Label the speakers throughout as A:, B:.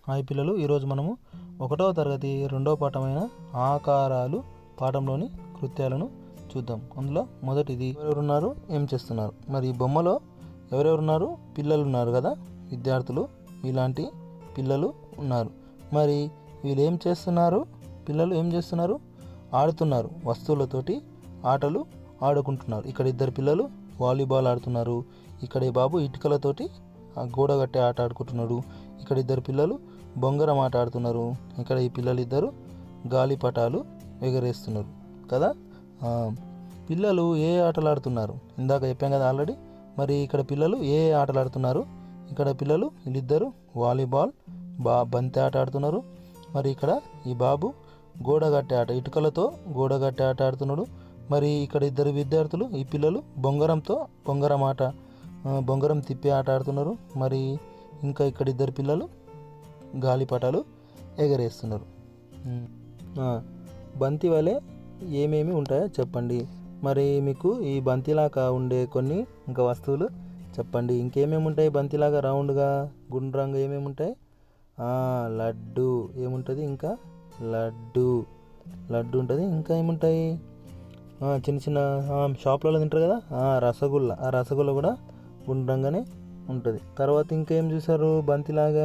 A: Hi పిల్లలు ఈరోజు మనము ఒకటవ తరగతి రెండవ పాఠమైన ఆకారాలు పాఠంలోని కృత్యాలను చూద్దాం అందులో మొదటిది ఎవరెవరున్నారు ఏం చేస్తున్నారు మరి ఈ బొమ్మలో ఎవరెవరున్నారు పిల్లలు ఉన్నారు కదా విద్యార్థులు ఇలాంటి పిల్లలు ఉన్నారు మరి వీళ్ళు ఏం చేస్తున్నారు పిల్లలు ఏం చేస్తున్నారు ఆడుతున్నారు వస్తువులతోటి ఆటలు ఆడుకుంటున్నారు ఇక్కడ ఇద్దరు పిల్లలు వాలీబాల్ ఆడుతున్నారు ఇక్కడ ఈ బాబు ఇటుకలతోటి ఆ గోడ కట్టే ఆట ఆడుకుంటున్నాడు ఇక్కడ ఇద్దరు పిల్లలు బొంగరం ఆట ఆడుతున్నారు ఇక్కడ ఈ పిల్లలు ఇద్దరు గాలిపటాలు ఎగరేస్తున్నారు కదా ఆ, పిల్లలు ఏ ఆటలు ఆడుతున్నారు ఇందాక చెప్పాం కదా ఆల్రెడీ మరి ఇక్కడ పిల్లలు ఏ ఆటలు ఆడుతున్నారు ఇక్కడ పిల్లలు వీళ్ళిద్దరు వాలీబాల్ బా బంతి ఆట ఆడుతున్నారు మరి ఇక్కడ ఈ బాబు గోడ కట్టే ఆట ఇటుకలతో గోడ కట్టే ఆట ఆడుతున్నాడు మరి ఇక్కడ ఇద్దరు విద్యార్థులు ఈ పిల్లలు బొంగరంతో బొంగరం ఆట ఆ, బొంగరం తిప్పి ఆట ఆడుతున్నారు మరి ఇంకా ఇక్కడ ఇద్దరు పిల్లలు గాలిపటాలు ఎగరేస్తున్నారు ఉమ్. ఆ, బంతి వలె ఏమేమి ఉంటాయో చెప్పండి మరి మీకు ఈ బంతిలాగా ఉండే కొన్ని ఇంకా వస్తువులు చెప్పండి ఇంకేమేమి ఉంటాయి బంతిలాగా రౌండ్గా గుండ్రంగా ఏమేమి ఉంటాయి ఆ, లడ్డు ఏముంటుంది ఇంకా లడ్డు లడ్డు ఉంటుంది ఇంకా ఏముంటాయి ఆ, చిన్న చిన్న ఆ, షాప్లలో తింటారు కదా ఆ, రసగుల్లా ఆ రసగుల్లా కూడా గుండ్రంగానే ఉంటుంది తర్వాత ఇంకేం చూసారు బంతిలాగా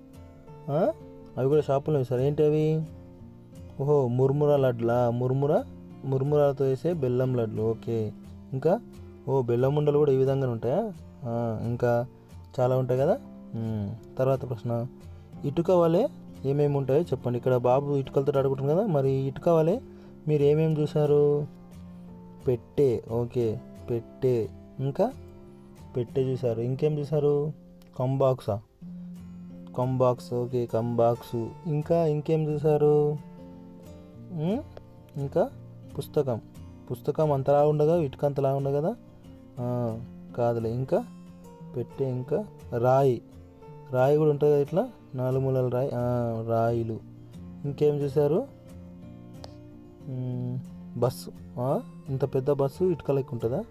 A: ఆ, అవి కూడా షాపులో చూసారు ఏంటి అవి ఓహో మురుముర లడ్లా మురుముర మురుమురాలతో వేసే బెల్లం లడ్లు ఓకే ఇంకా ఓ బెల్లం ఉండలు కూడా ఈ విధంగానే ఉంటాయా ఆ, ఇంకా చాలా ఉంటాయి కదా ఉమ్, తర్వాత ప్రశ్న ఇటుక వలె ఏమేమి ఉంటాయో చెప్పండి ఇక్కడ బాబు ఇటుకలతో ఆడుకుంటున్నారు కదా మరి ఇటుక వలె మీరు ఏమేమి చూసారు పెట్టే ఓకే పెట్టే ఇంకా పెట్టే చూసారు ఇంకేం చూసారు కంబాక్సా కంబాక్స్ ఓకే కంబాక్స్ ఇంకా ఇంకేం చూసారు ఉమ్, ఇంకా పుస్తకం పుస్తకం అంతలా ఉండగా ఇటుక అంతలా ఉండదు కదా ఆ, కాదులే ఇంకా పెట్టే ఇంకా రాయి రాయి కూడా ఉంటుంది కదా ఇట్లా నాలుగు మూలల రాయి ఆ, రాయిలు ఇంకేం చూసారు ఉమ్, బస్సు ఆ, ఇంత పెద్ద బస్సు ఇటుక లెక్క ఉంటుందా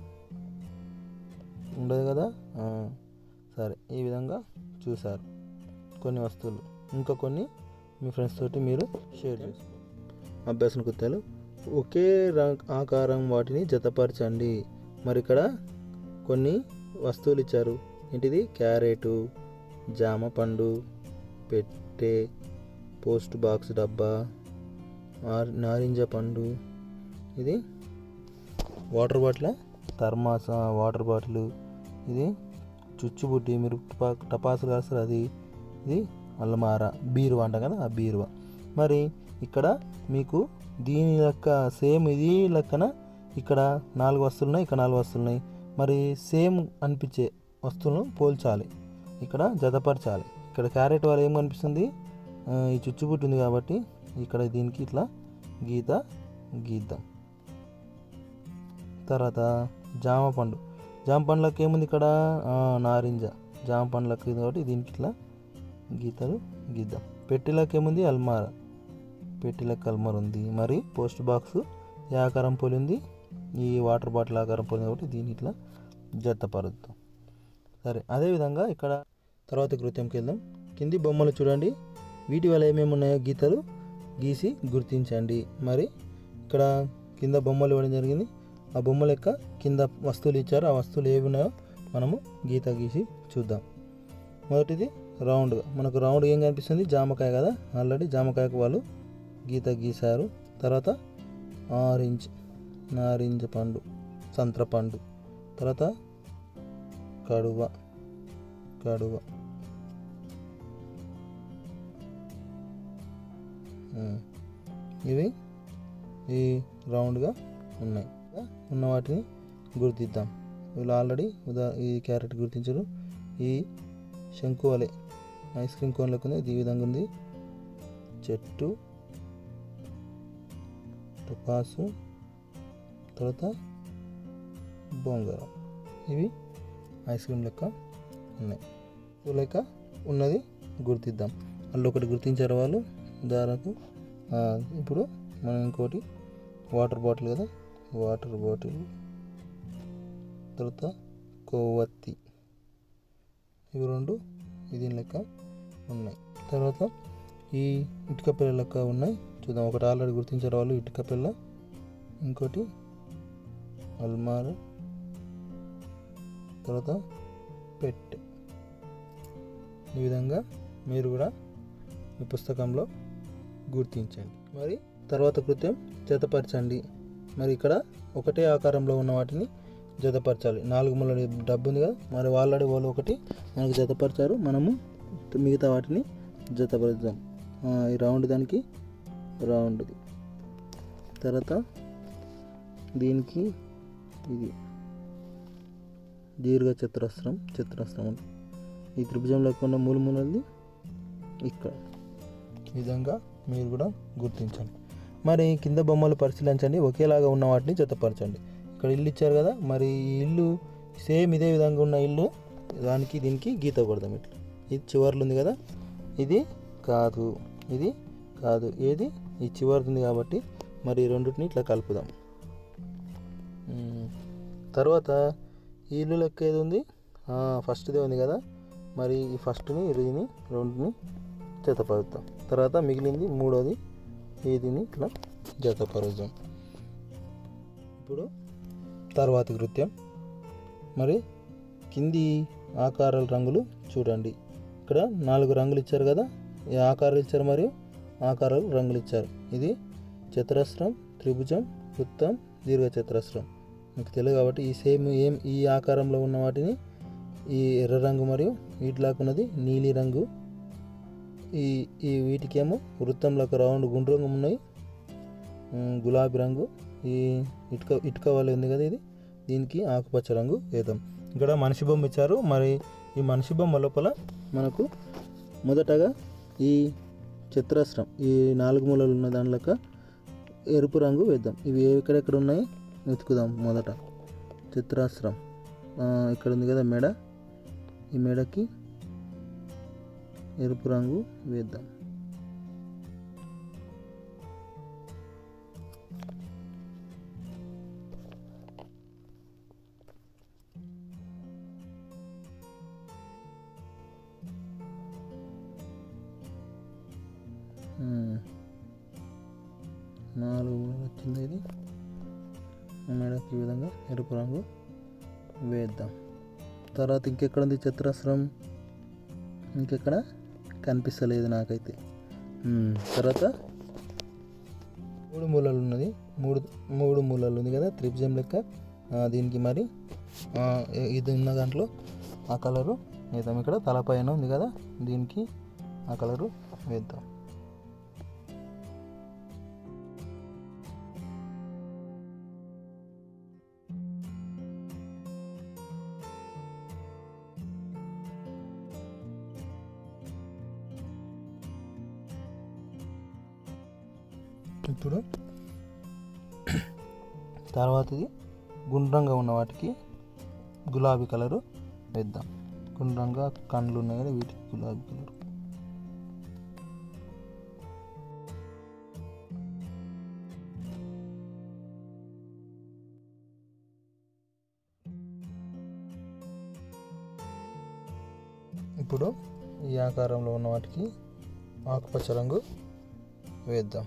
A: ఉండదు కదా ఆ, సరే ఈ విధంగా చూసారు కొన్ని వస్తువులు ఇంకా కొన్ని మీ ఫ్రెండ్స్ తోటి మీరు షేర్ చేసుకోండి అభ్యాసం కుత్తాలు ఒకే రా- ఆకారం వాటిని జతపరచండి మరి ఇక్కడ కొన్ని వస్తువులు ఇచ్చారు ఏంటిది క్యారెటు జామ పండు పెట్టె పోస్ట్ బాక్స్ డబ్బా నార్- నారింజ పండు ఇది వాటర్ బాటిల్ థర్మాస వాటర్ బాటిల్ ఇది చుచ్చుబుట్టి మీరు టపా- టపాసులు కాస్తారు అది ఇది అల్లమార బీరువా అంటాం కదా ఆ బీరువా మరి ఇక్కడ మీకు దీని లెక్క సేమ్ ఇది లెక్కన ఇక్కడ నాలుగు వస్తువులు ఉన్నాయి ఇక్కడ నాలుగు వస్తువులు ఉన్నాయి మరి సేమ్ అనిపించే వస్తువులను పోల్చాలి ఇక్కడ జతపరచాలి ఇక్కడ క్యారెట్ వాళ్ళు ఏం కనిపిస్తుంది ఆ, ఈ చుచ్చుబుట్టి ఉంది కాబట్టి ఇక్కడ దీనికి ఇట్లా గీత గీద్దాం తర్వాత జామ పండు జామ పండ్లకు ఏముంది ఇక్కడ ఆ, నారింజ జామ పండ్లకు ఇది కాబట్టి దీనికి ఇట్లా గీతలు గీద్దాం పెట్టెలకు ఏముంది అల్మార పెట్టెలకు అల్మార ఉంది మరి పోస్ట్ బాక్స్ ఈ ఆకారం పోలి ఉంది ఈ వాటర్ బాటిల్ ఆకారం పోలింది కాబట్టి దీన్ని ఇట్లా జతపరుద్దాం సరే అదేవిధంగా ఇక్కడ తర్వాత కృత్యంకి వెళ్దాం కింది బొమ్మలు చూడండి వీటి వల్ల ఏమేమి ఉన్నాయో గీతలు గీసి గుర్తించండి మరి ఇక్కడ కింద బొమ్మలు ఇవ్వడం జరిగింది ఆ బొమ్మల యొక్క కింద వస్తువులు ఇచ్చారు ఆ వస్తువులు ఏవి ఉన్నాయో మనము గీత గీసి చూద్దాం మొదటిది రౌండ్గా మనకు రౌండ్ ఏం కనిపిస్తుంది జామకాయ కదా ఆల్రెడీ జామకాయకు వాళ్ళు గీత గీశారు తర్వాత ఆరెంజ్ నారింజ పండు సంత్ర పండు తర్వాత కడువ కడువ ఉమ్. ఇవి ఈ రౌండ్గా ఉన్నాయి ఉన్న వాటిని గుర్తిద్దాం వీళ్ళు ఆల్రెడీ ఉదా ఈ క్యారెట్ గుర్తించారు ఈ శంకు వలె ఐస్ క్రీమ్ కోన్ లెక్క ఉంది ఇది ఈ విధంగా ఉంది చెట్టు టపాసు తర్వాత బొంగరం ఇవి ఐస్ క్రీమ్ లెక్క ఉన్నాయి ఇవి లెక్క ఉన్నది గుర్తిద్దాం వాళ్ళు ఒకటి గుర్తించారు వాళ్ళు ఉదాహరణకు ఆ, ఇప్పుడు మనం ఇంకోటి వాటర్ బాటిల్ కదా వాటర్ బాటిల్ తర్వాత కొవ్వొత్తి ఇవి రెండు ఇది లెక్క ఉన్నాయి తర్వాత ఈ ఇటుక పిల్ల లెక్క ఉన్నాయి చూద్దాం ఒకటి ఆల్రెడీ గుర్తించారు వాళ్ళు ఇటుక పిల్ల ఇంకోటి అల్మార్ తర్వాత పెట్టె ఈ విధంగా మీరు కూడా మీ పుస్తకంలో గుర్తించండి మరి తర్వాత కృత్యం జతపరచండి మరి ఇక్కడ ఒకటే ఆకారంలో ఉన్న వాటిని జతపరచాలి నాలుగు ముళ్ళ డబ్బు ఉంది కదా మరి వాళ్ళడి వాళ్ళు ఒకటి మనకు జతపరిచారు మనము మిగతా వాటిని జతపరుద్దాం ఆ, ఈ రౌండ్ దానికి రౌండ్ది తర్వాత దీనికి ఇది దీర్ఘ చతురస్రం చతురస్రం ఉంది. ఈ త్రిభుజం లేకుండా మూల మూలది ఇక్కడ ఈ విధంగా మీరు కూడా గుర్తించండి మరి కింద బొమ్మలు పరిశీలించండి ఒకేలాగా ఉన్న వాటిని జతపరచండి ఇక్కడ ఇల్లు ఇచ్చారు కదా మరి ఈ ఇల్లు సేమ్ ఇదే విధంగా ఉన్న ఇల్లు దానికి దీనికి గీత కొడదాం ఇట్లా ఇది చివర్లు ఉంది కదా ఇది కాదు ఇది కాదు ఏది ఈ చివరిది ఉంది కాబట్టి మరి ఈ రెండింటిని ఇట్లా కలుపుదాం ఉమ్. తర్వాత ఈ ఇల్లు లెక్క ఏది ఉంది ఆ, ఫస్ట్దే ఉంది కదా మరి ఈ ఫస్ట్ని ఇదిని రెండుని జతపరుద్దాం తర్వాత మిగిలింది మూడోది ఏదిని ఇట్లా జతపరుద్దాం ఇప్పుడు తర్వాతి కృత్యం మరి కింది ఆకారాల రంగులు చూడండి ఇక్కడ నాలుగు రంగులు ఇచ్చారు కదా ఈ ఆకారాలు ఇచ్చారు మరియు ఆకారాలు రంగులు ఇచ్చారు ఇది చతురస్రం త్రిభుజం వృత్తం దీర్ఘ చతురస్రం మీకు తెలియదు కాబట్టి ఈ సేమ్ ఏం ఈ ఆకారంలో ఉన్న వాటిని ఈ ఎర్ర రంగు మరియు వీటిలాగా ఉన్నది నీలి రంగు ఈ ఈ వీటికేమో వృత్తంలో ఒక రౌండ్ గుండ్రు రంగు ఉన్నాయి ఉమ్, గులాబీ రంగు ఈ ఇటుక ఇటుక వల్ల ఉంది కదా ఇది దీనికి ఆకుపచ్చ రంగు వేద్దాం ఇక్కడ మనిషి బొమ్మ ఇచ్చారు మరి ఈ మనిషి బొమ్మ లోపల మనకు మొదటగా ఈ చతురస్రం ఈ నాలుగు మూలలు ఉన్న దానిలోక ఎరుపు రంగు వేద్దాం ఇవి ఎక్కడెక్కడ ఉన్నాయి వెతుకుదాం మొదట చిత్రాస్త్రం ఆ, ఇక్కడ ఉంది కదా మెడ ఈ మెడకి ఎరుపు రంగు వేద్దాం ఉమ్. నాలుగు మూలలు వచ్చింది ఇది మెడకి ఈ విధంగా ఎరుపు రంగు వేద్దాం తర్వాత ఇంకెక్కడ ఉంది చతురస్రం ఇంకెక్కడ కనిపిస్తలేదు నాకైతే ఉమ్, తర్వాత మూడు మూలలు ఉన్నది మూడు మూడు మూలలు ఉంది కదా త్రిభుజం లెక్క ఆ, దీనికి మరి ఆ, ఇది ఉన్న దాంట్లో ఆ కలరు వేద్దాం ఇక్కడ తలపైన ఉంది కదా దీనికి ఆ కలరు వేద్దాం ఇప్పుడు తర్వాతది గుండ్రంగా ఉన్న వాటికి గులాబీ కలరు వేద్దాం గుండ్రంగా కండ్లు ఉన్నాయి కదా వీటికి గులాబీ కలర్ ఇప్పుడు ఈ ఆకారంలో ఉన్న వాటికి ఆకుపచ్చ రంగు వేద్దాం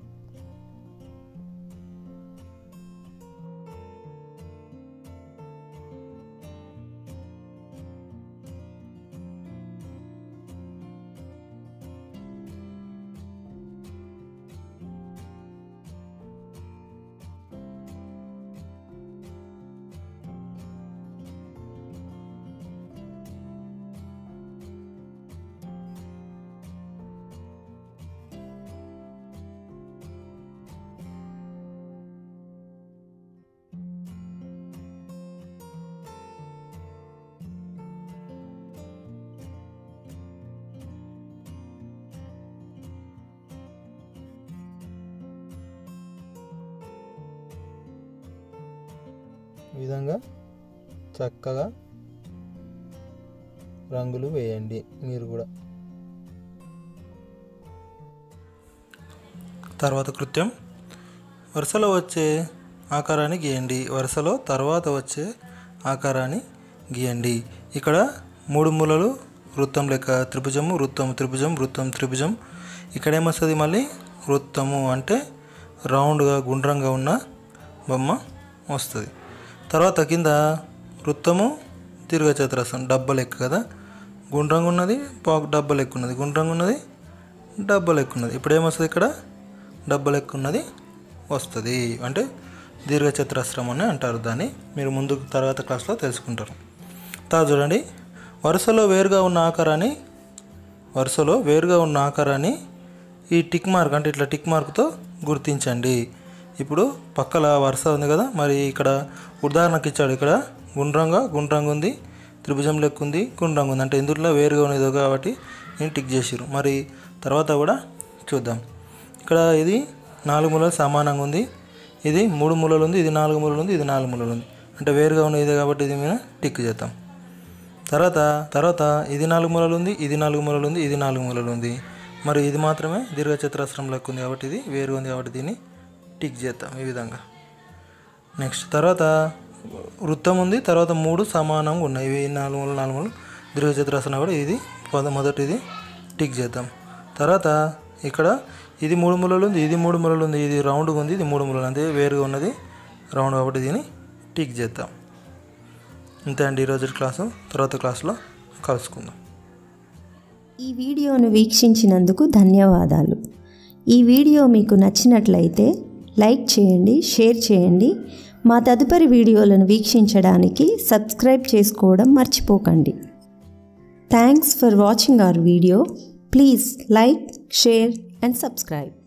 A: ఈ విధంగా చక్కగా రంగులు వేయండి మీరు కూడా తర్వాత కృత్యం వరుసలో వచ్చే ఆకారాన్ని గీయండి వరుసలో తర్వాత వచ్చే ఆకారాన్ని గీయండి ఇక్కడ మూడు మూలలు వృత్తం లెక్క త్రిభుజము వృత్తం త్రిభుజం వృత్తం త్రిభుజం ఇక్కడ ఏమొస్తుంది మళ్ళీ వృత్తము అంటే రౌండ్గా గుండ్రంగా ఉన్న బొమ్మ వస్తుంది తర్వాత కింద వృత్తము దీర్ఘచతురస్రం డబ్బ లెక్క కదా గుండ్రంగా ఉన్నది పాకు డబ్బ లెక్క ఉన్నది గుండ్రంగా ఉన్నది డబ్బ లెక్క ఉన్నది ఇప్పుడు ఏమొస్తుంది ఇక్కడ డబ్బ లెక్క ఉన్నది వస్తుంది అంటే దీర్ఘచతురస్రం అని అంటారు దాన్ని మీరు ముందు తర్వాత క్లాస్లో తెలుసుకుంటారు తర్వాత చూడండి వరుసలో వేరుగా ఉన్న ఆకారాన్ని వరుసలో వేరుగా ఉన్న ఆకారాన్ని ఈ టిక్ మార్క్ అంటే ఇట్లా టిక్ మార్క్తో గుర్తించండి ఇప్పుడు పక్కల వరుస ఉంది కదా మరి ఇక్కడ ఉదాహరణకి ఇచ్చాడు ఇక్కడ గుండ్రంగా గుండ్రంగా ఉంది త్రిభుజం లెక్క ఉంది గుండ్రంగా ఉంది అంటే ఇందులో వేరుగా ఉన్నది కాబట్టి నేను టిక్ చేసిరు మరి తర్వాత కూడా చూద్దాం ఇక్కడ ఇది నాలుగు మూలలు సమానంగా ఉంది ఇది మూడు మూలలు ఉంది ఇది నాలుగు మూలలు ఉంది ఇది నాలుగు మూలలు ఉంది అంటే వేరుగా ఉన్నది ఇదే కాబట్టి ఇది మీద టిక్ చేద్దాం తర్వాత తర్వాత ఇది నాలుగు మూలలు ఉంది ఇది నాలుగు మూలలు ఉంది ఇది నాలుగు మూలలు ఉంది మరి ఇది మాత్రమే దీర్ఘచతురస్రం లెక్క ఉంది కాబట్టి ఇది వేరుగా ఉంది కాబట్టి దీన్ని టిక్ చేద్దాం ఈ విధంగా నెక్స్ట్ తర్వాత వృత్తం ఉంది తర్వాత మూడు సమానంగా ఉన్నాయి ఇవి నాలుగు మూలలు నాలుగు మూలలు దీర్ఘచతురస్రం కూడా ఇది పద మొదటిది టిక్ చేద్దాం తర్వాత ఇక్కడ ఇది మూడు మూలలు ఉంది ఇది మూడు మూలలు ఉంది ఇది రౌండ్గా ఉంది ఇది మూడు మూలలు అంతే వేరుగా ఉన్నది రౌండ్ కాబట్టి దీన్ని టిక్ చేద్దాం ఇంతే అండి ఈరోజు క్లాసు తర్వాత క్లాస్లో కలుసుకుందాం
B: ఈ వీడియోను వీక్షించినందుకు ధన్యవాదాలు ఈ వీడియో మీకు నచ్చినట్లయితే లైక్ చేయండి షేర్ చేయండి మా తదుపరి వీడియోలను వీక్షించడానికి సబ్స్క్రైబ్ చేసుకోవడం మర్చిపోకండి thanks for watching our video please like share and subscribe